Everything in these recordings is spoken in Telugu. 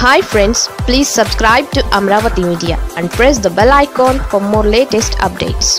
hi friends please subscribe to Amaravati media and press the bell icon for more latest updates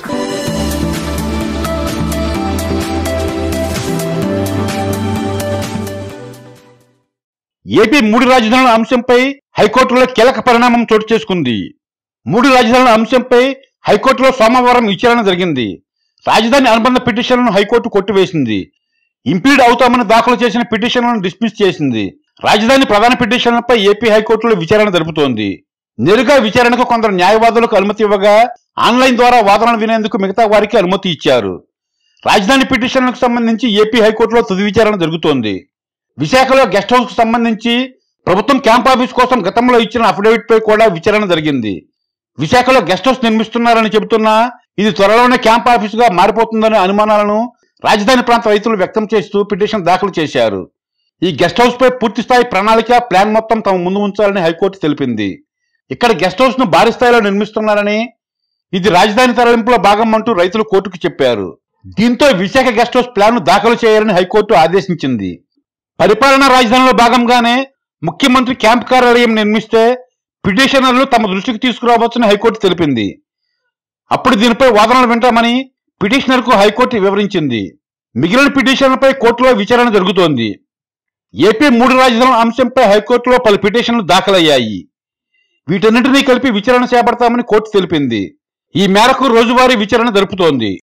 AP మూడు రాజధానుల అంశంపై హైకోర్టులో కీలక పరిణామం చోటు చేసుకుంది మూడు రాజధానుల అంశంపై హైకోర్టులో సోమవారం విచారణ జరిగింది రాజధాని అనుబంధ పిటిషన్లను హైకోర్టు కొట్టివేసింది ఇంప్లీడ్ అవుతామని దాఖలు చేసిన పిటిషన్లను డిస్మిస్ చేసింది రాజధాని ప్రధాన పిటిషన్లపై ఏపీ హైకోర్టులో విచారణ జరుపుతోంది నేరుగా విచారణకు కొందరు న్యాయవాదులకు అనుమతి ఇవ్వగా ఆన్లైన్ ద్వారా వాదనలు వినేందుకు మిగతా వారికి అనుమతి ఇచ్చారు రాజధాని పిటిషన్లకు సంబంధించి ఏపీ హైకోర్టులో తుది విచారణ జరుగుతోంది విశాఖలో గెస్ట్ హౌస్ కు సంబంధించి ప్రభుత్వం క్యాంప్ ఆఫీస్ కోసం గతంలో ఇచ్చిన అఫిడవిట్ పై కూడా విచారణ జరిగింది విశాఖలో గెస్ట్ హౌస్ నిర్మిస్తున్నారని చెబుతున్నా ఇది త్వరలోనే క్యాంప్ ఆఫీస్ గా మారిపోతుందనే అనుమానాలను రాజధాని ప్రాంత రైతులు వ్యక్తం చేస్తూ పిటిషన్ దాఖలు చేశారు ఈ గెస్ట్ హౌస్ పై పూర్తి స్థాయి ప్రణాళిక ప్లాన్ మొత్తం తమ ముందు ఉంచాలని హైకోర్టు తెలిపింది ఇక్కడ గెస్ట్ హౌస్ ను భారీ స్థాయిలో నిర్మిస్తున్నారని ఇది రాజధాని తరలింపులో భాగం అంటూ రైతులు కోర్టుకు చెప్పారు దీంతో విశాఖ గెస్ట్ హౌస్ ప్లాన్ దాఖలు చేయాలని హైకోర్టు ఆదేశించింది పరిపాలనా రాజధానిలో భాగంగానే ముఖ్యమంత్రి క్యాంప్ కార్యాలయం నిర్మిస్తే పిటిషనర్లు తమ దృష్టికి తీసుకురావచ్చని హైకోర్టు తెలిపింది అప్పుడు దీనిపై వాదనలు వింటామని పిటిషనర్కు హైకోర్టు వివరించింది మిగిలిన పిటిషన్లపై కోర్టులో విచారణ జరుగుతోంది ఏపీ మూడు రాజధానుల అంశంపై హైకోర్టులో పలు పిటిషన్లు దాఖలయ్యాయి వీటన్నింటినీ కలిపి విచారణ చేపడతామని కోర్టు తెలిపింది ఈ మేరకు రోజువారీ విచారణ జరుపుతోంది